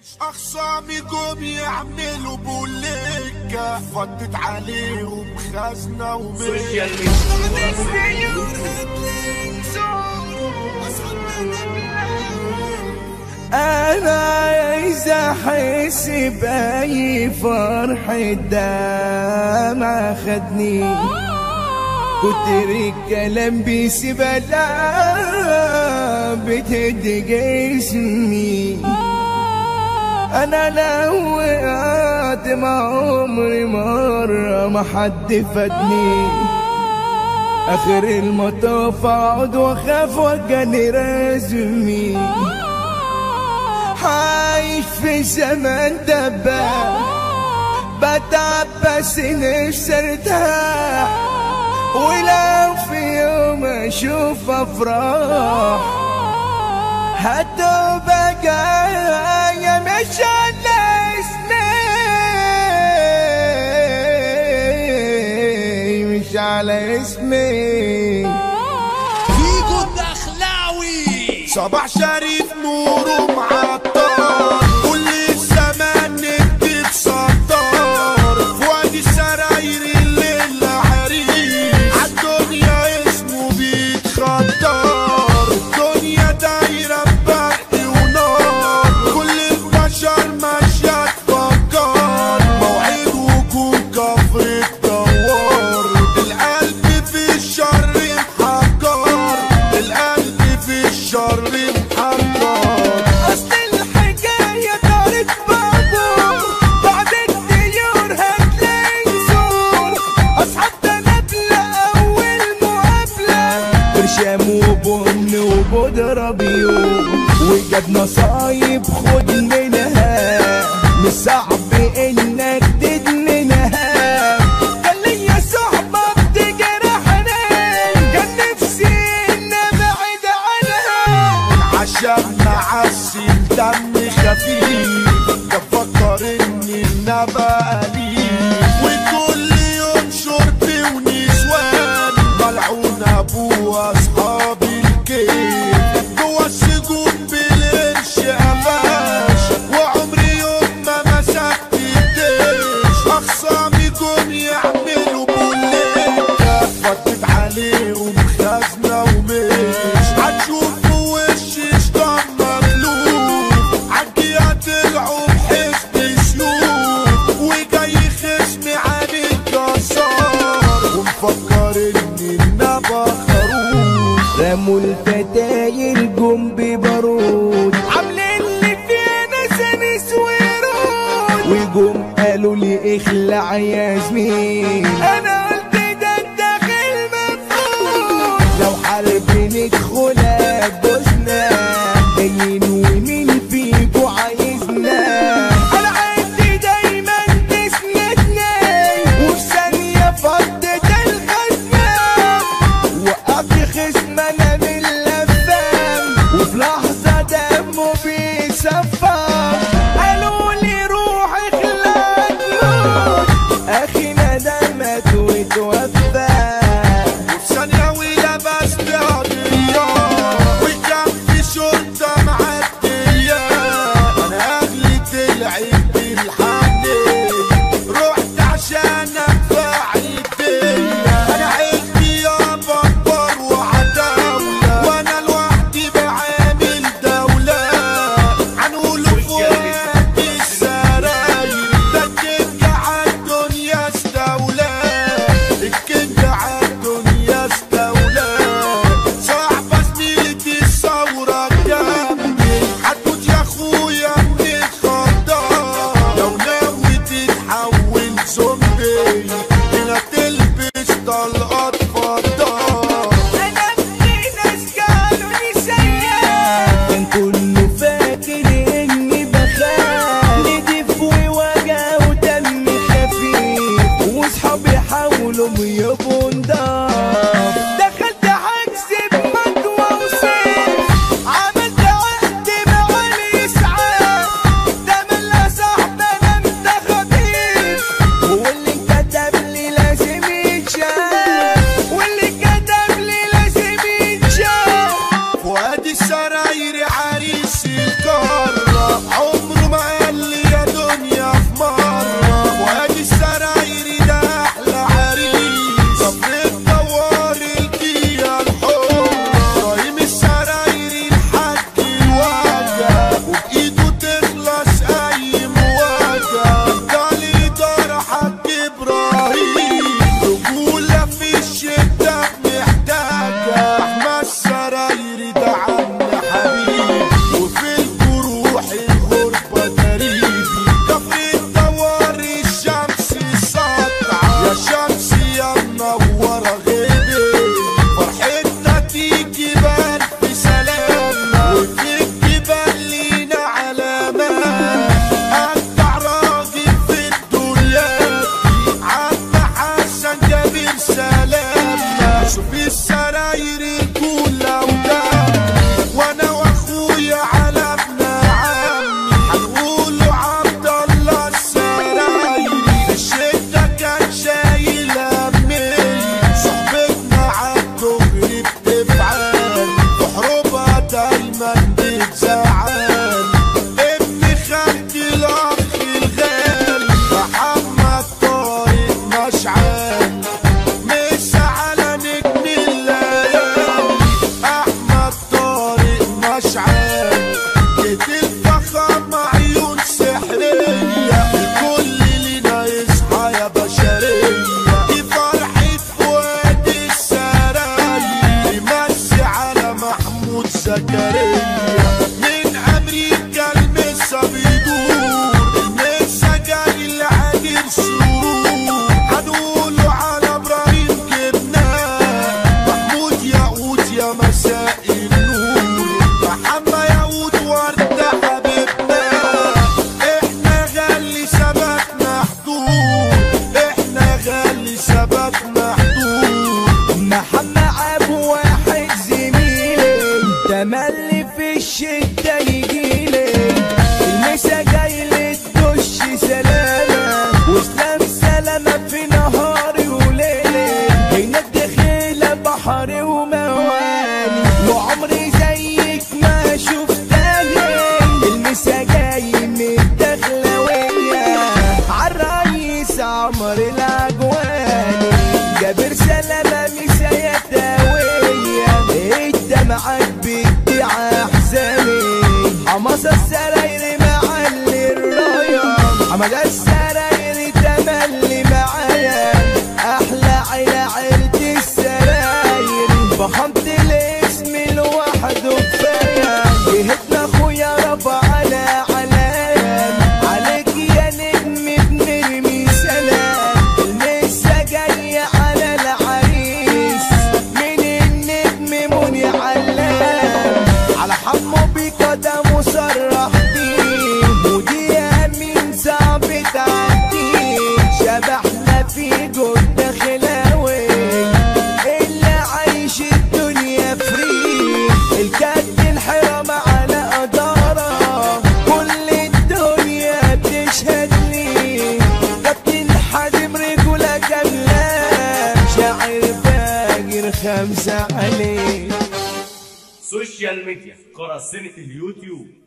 اخصامي قوم يعملوا بوليكا فتت عليهم خزنة ومية انا عايز احس باي فرحة دمع خدني كتر الكلام بيسيب لا بتهدي جسمي انا لو وقعت مع عمري مرة ما حد فادني اخر المطاف اقعد واخاف وجاني رزمي عايش في زمان دبا بتعب بس نفسي ارتاح ولو في يوم اشوف افراح هتبقى جاية مش على اسمي مش على اسمي فيجو الدخلاوي صباح شريف نوره معطر كل الزمان نكتب سطار في وادي السراير الليل عريس عالدنيا اسمه بيتخطر الدنيا دايرة ببرق ونار كل البشر ماشية تفكر موعد وجود كفر الدوار القلب في الشر محجر القلب في الشر محجر اصل الحكاية دارت بابور بعد الديور هتلاقي نزور اصحاب تنابلة اول مقابلة برشام وبن وبودرة بيوم وجاب نصايب خد منها مش صعب انك تدمنها كان ليا صحبة بتجرحني كان نفسي ان ابعد عنها عشان معسل دم خفيف بفكر اني النبى أليف وكل يوم شرب ونسوان ملعون ابو اصحاب الكيف جوا السجون بالقرش قفاش وعمري يوم ما مسكت الدش اخصامي جم يعملوا بوليكا فتت عليهم خزنة ومش هتشوفوا وشي شطان مخلوق عالجية طلعوا بحزب سيوف وجاي خصمي عليك جسار ومفكر اني النبى خروف رموا الفتايل جم ببارود عاملين لي فيها نسانيس ورود وجم قالوا لي اخلع يا زميل انا قلت ده الداخل مفروض لو حرب ندخلها بوسنا جايين ومين فيكو عايزنا انا عندي دايما تسندني وفي ثانية فضت الخزنة وقف خصم انا من لفان وفي لحظة دمه بيصفى قالوا لي روح اخلع تموت اخينا ده مات حمد السراير تملي معايا احلى عيلة عيلة السراير فخمت الاسم لوحده كفاية جهتنا اخويا رفع على علام عليك يا نجم بنرمي سلام لسه جاي على العريس من النجم مني علام على حمو بيكا ده مصرح بيه ودي امين صعب تعدي شبحنا في جد خلاوي اللي عايش الدنيا فري الكد الحرام على قدارة كل الدنيا بتشهد لي كابتن حازم رجولة كاملة شاعر فاجر خمسة عليه سوشيال ميديا قراصنة اليوتيوب